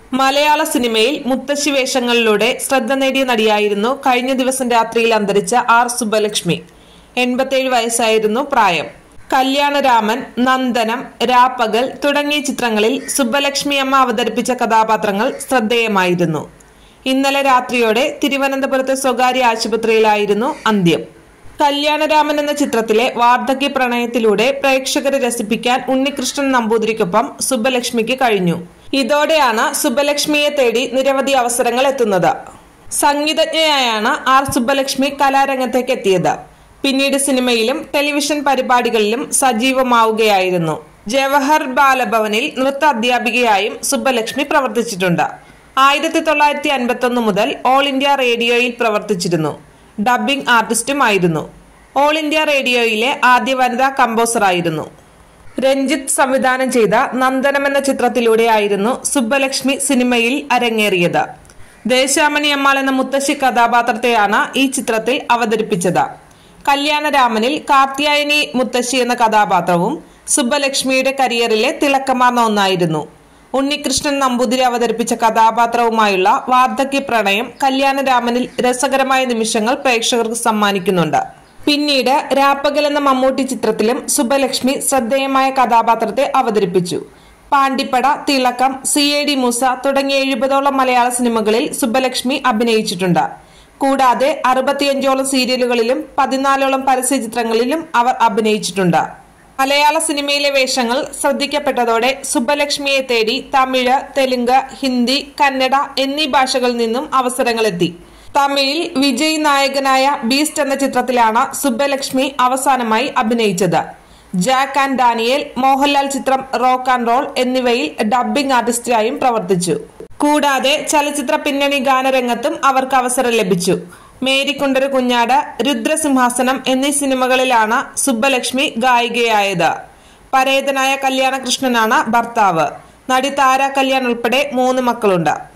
മലയാള സിനിമയിൽ മുത്തശ്ശി വേഷങ്ങളിലൂടെ ശ്രദ്ധ നേടിയ നടിയായിരുന്നു കഴിഞ്ഞ ദിവസം രാത്രിയിൽ അന്തരിച്ച ആർ സുബ്ബലക്ഷ്മി എൺപത്തേഴ് വയസ്സായിരുന്നു പ്രായം കല്യാണരാമൻ നന്ദനം രാപ്പകൽ തുടങ്ങിയ ചിത്രങ്ങളിൽ സുബ്ബലക്ഷ്മി അമ്മ അവതരിപ്പിച്ച കഥാപാത്രങ്ങൾ ശ്രദ്ധേയമായിരുന്നു ഇന്നലെ രാത്രിയോടെ തിരുവനന്തപുരത്തെ സ്വകാര്യ ആശുപത്രിയിലായിരുന്നു അന്ത്യം കല്യാണരാമൻ എന്ന ചിത്രത്തിലെ വാർദ്ധക്യ പ്രണയത്തിലൂടെ പ്രേക്ഷകരെ രസിപ്പിക്കാൻ ഉണ്ണികൃഷ്ണൻ നമ്പൂതിരിക്കൊപ്പം സുബ്ബലക്ഷ്മിക്ക് കഴിഞ്ഞു ഇതോടെയാണ് സുബ്ബലക്ഷ്മിയെ തേടി നിരവധി അവസരങ്ങൾ എത്തുന്നത് സംഗീതജ്ഞയായാണ് ആർ സുബ്ബലക്ഷ്മി കലാരംഗത്തേക്ക് എത്തിയത് പിന്നീട് സിനിമയിലും ടെലിവിഷൻ പരിപാടികളിലും സജീവമാവുകയായിരുന്നു ജവഹർ ബാലഭവനിൽ നൃത്ത അധ്യാപികയായും സുബ്ബലക്ഷ്മി പ്രവർത്തിച്ചിട്ടുണ്ട് ആയിരത്തി തൊള്ളായിരത്തി അൻപത്തി ഒന്ന് മുതൽ ഓൾ ഇന്ത്യ റേഡിയോയിൽ പ്രവർത്തിച്ചിരുന്നു ഡബ്ബിംഗ് ആർട്ടിസ്റ്റുമായിരുന്നു ഓൾ ഇന്ത്യ റേഡിയോയിലെ ആദ്യ വനിതാ കമ്പോസറായിരുന്നു രഞ്ജിത്ത് സംവിധാനം ചെയ്ത നന്ദനം എന്ന ചിത്രത്തിലൂടെയായിരുന്നു സുബ്ബലക്ഷ്മി സിനിമയിൽ അരങ്ങേറിയത് ദേശാമണി അമ്മാൾ എന്ന മുത്തശ്ശി കഥാപാത്രത്തെയാണ് ഈ ചിത്രത്തിൽ അവതരിപ്പിച്ചത് കല്യാണരാമനിൽ കാർത്യായനി മുത്തശ്ശി എന്ന കഥാപാത്രവും സുബ്ബലക്ഷ്മിയുടെ കരിയറിലെ തിളക്കമാർന്ന ഒന്നായിരുന്നു ഉണ്ണികൃഷ്ണൻ നമ്പൂതിരി അവതരിപ്പിച്ച കഥാപാത്രവുമായുള്ള വാർദ്ധക്യ പ്രണയം കല്യാണരാമനിൽ രസകരമായ നിമിഷങ്ങൾ പ്രേക്ഷകർക്ക് സമ്മാനിക്കുന്നുണ്ട് പിന്നീട് രാപ്പകൽ എന്ന മമ്മൂട്ടി ചിത്രത്തിലും സുബ്ബലക്ഷ്മി ശ്രദ്ധേയമായ കഥാപാത്രത്തെ അവതരിപ്പിച്ചു പാണ്ടിപ്പട തിളക്കം സി എ ഡി മൂസ തുടങ്ങിയ എഴുപതോളം മലയാള സിനിമകളിൽ സുബ്ബലക്ഷ്മി അഭിനയിച്ചിട്ടുണ്ട് കൂടാതെ അറുപത്തിയഞ്ചോളം സീരിയലുകളിലും പതിനാലോളം പരസ്യ ചിത്രങ്ങളിലും അവർ അഭിനയിച്ചിട്ടുണ്ട് മലയാള സിനിമയിലെ വേഷങ്ങൾ ശ്രദ്ധിക്കപ്പെട്ടതോടെ സുബ്ബലക്ഷ്മിയെ തേടി തമിഴ് തെലുങ്ക് ഹിന്ദി കന്നഡ എന്നീ ഭാഷകളിൽ നിന്നും അവസരങ്ങളെത്തി തമിഴിൽ വിജയ് നായകനായ ബീസ്റ്റ് എന്ന ചിത്രത്തിലാണ് സുബ്ബലക്ഷ്മി അവസാനമായി അഭിനയിച്ചത് ജാക്ക് ആൻഡ് ഡാനിയേൽ മോഹൻലാൽ ചിത്രം റോക്ക് ആൻഡ് റോൾ എന്നിവയിൽ ഡബ്ബിംഗ് ആർട്ടിസ്റ്റായും പ്രവർത്തിച്ചു കൂടാതെ ചലച്ചിത്ര പിന്നണി ഗാനരംഗത്തും അവർക്ക് അവസരം ലഭിച്ചു മേരിക്കുണ്ടൊരു കുഞ്ഞാട് രുദ്രസിംഹാസനം എന്നീ സിനിമകളിലാണ് സുബ്ബലക്ഷ്മി ഗായികയായത് പരേതനായ കല്യാണകൃഷ്ണനാണ് ഭർത്താവ് നടി താര കല്യാൺ ഉൾപ്പെടെ മൂന്ന് മക്കളുണ്ട്